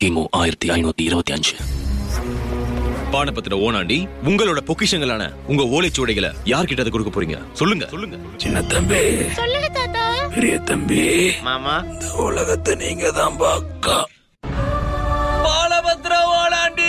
கிமு ஆயிரத்தி ஐநூத்தி இருபத்தி அஞ்சு பானபத்திர ஓனாண்டி உங்களோட பொக்கிஷங்களான உங்க ஓலைச்சுவடைகளை யார்கிட்ட அதை கொடுக்க போறீங்க சொல்லுங்க சொல்லுங்க சின்ன தம்பி சொல்லுங்க தாத்தா பெரிய தம்பி மாமா இந்த உலகத்தை நீங்க தான் பாக்கா பாலபத்திர ஓனாண்டி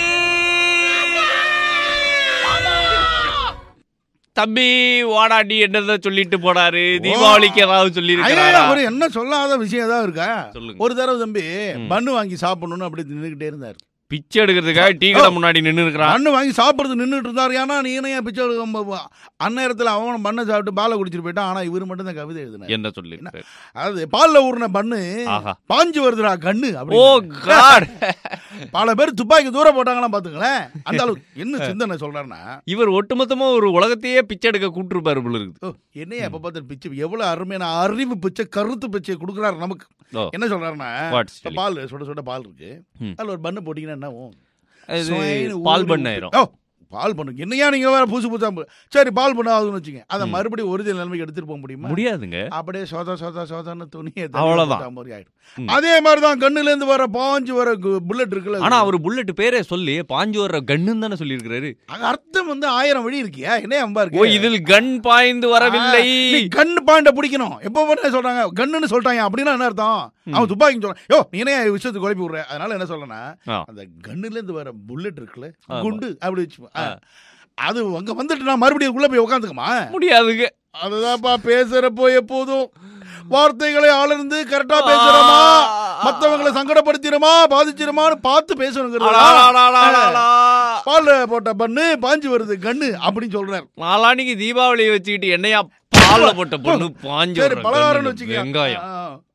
தம்பி வாடாடி என்னதான் சொல்லிட்டு போனாரு தீபாவளிக்கு ஏதாவது சொல்லி ஐயா, அவரு என்ன சொல்லாத விஷயம் ஏதாவது இருக்கா சொல்லுங்க. ஒரு தடவை தம்பி பண்ணு வாங்கி சாப்பிடணும்னு அப்படி நின்றுகிட்டே இருந்தார் பிச்சை எடுக்கிறதுக்காக டீ கடை முன்னாடி நின்னு இருக்கிறான் பண்ணு வாங்கி சாப்பிடுறது நின்றுட்டு இருந்தார் ஏன்னா நீ என்ன பிச்சை எடுக்க அந்நேரத்தில் அவன் பண்ணை சாப்பிட்டு பாலை குடிச்சிட்டு போயிட்டான் ஆனா இவர் மட்டும் தான் கவிதை எழுதினார் என்ன சொல்லி அதாவது பால்ல ஊறின பண்ணு ஆஹா பாஞ்சு வருதுடா கண்ணு ஓ அப்படி காட் பல பேர் துப்பாக்கி தூரம் போட்டாங்களாம் பாத்துங்களேன் அந்த அளவுக்கு என்ன சிந்தனை சொல்றாருன்னா இவர் ஒட்டுமொத்தமா ஒரு உலகத்தையே பிச்சை எடுக்க கூட்டிருப்பாரு போல இருக்குது ஓ, என்னையா எப்ப பார்த்து பிச்சை எவ்வளவு அருமையான அறிவு பிச்சை கருத்து பிச்சை கொடுக்குறாரு நமக்கு ஓ. என்ன சொல்றாருன்னா What இப்ப silly. பால் சுட சுட பால் இருக்கு ம். அதுல ஒரு பண்ணு போட்டீங்கன்னா என்ன ஆகும்? இது சுவைன்னு பால் ஊறி பண்ண ஊத்தி- ஆயிரும் ஓ, பால் பண்ணு என்னையா நீங்க வேற புதுசு புதுசா பு- சரி பால் பண்ண ஆகுதுன்னு வச்சுங்க அதை மறுபடியும் ஒரிஜினல் நிலைமைக்கு எடுத்துட்டு போக முடியுமா முடியாதுங்க அப்படியே சோதா சோதா சோதான்னு துணியை அவ்வளவுதான். தண்ணியில போட்டா மாதிரி ஆயிடும் ம். அதே மாதிரி தான் கண்ணுல இருந்து வர பாஞ்சு வர புல்லட் இருக்குல்ல ஆனா அவர் புல்லட் பேரே சொல்லி பாஞ்சு வர்ற கண்ணுன்னு தானே சொல்லியிருக்கிறாரு அது அர்த்தம் வந்து ஆயிரம் வழி இருக்கியா என்ன அம்பா ஓ இருக்கு இதில் கன் பாய்ந்து வரவில்லை நீ கன் பாயிண்ட பிடிக்கணும் எப்போ பண்ண சொல்றாங்க கன்னுன்னு சொல்லிட்டாங்க அப்படின்னா என்ன அர்த்தம் அவன் துப்பாக்கின்னு சொல்றான் யோ நீ என்ன விஷயத்துக்கு குழப்பி விடுற அதனால என்ன சொல்றேன்னா ஆ. அந்த கன்னுல இருந்து வர புல்லட் இருக்குல்ல ஆமா. குண்டு அப்படி வச்சு ஆ. அது அங்க வந்துட்டு நான் மறுபடியும் உள்ள போய் உட்காந்துக்குமா முடியாதுங்க அதுதான்ப்பா பேசுறப்போ எப்போதும் வார்த்தைகளை ஆளர்ந்து கரெக்டா பேசுறோமா மத்தவங்களை சங்கடப்படுத்திடுமா பாதிச்சிருமான்னு பார்த்து பேசணுங்கிறது பால்ல போட்ட பண்ணு பாஞ்சு வருது கண்ணு அப்படின்னு சொல்றாரு நாளானிக்கு தீபாவளியை வச்சுக்கிட்டு என்னையா பால்ல போட்ட பொண்ணு பாஞ்சு சரி வர்ற பலகாரம்னு கண்ணு, வச்சுக்க வெங்காயம் ஆ,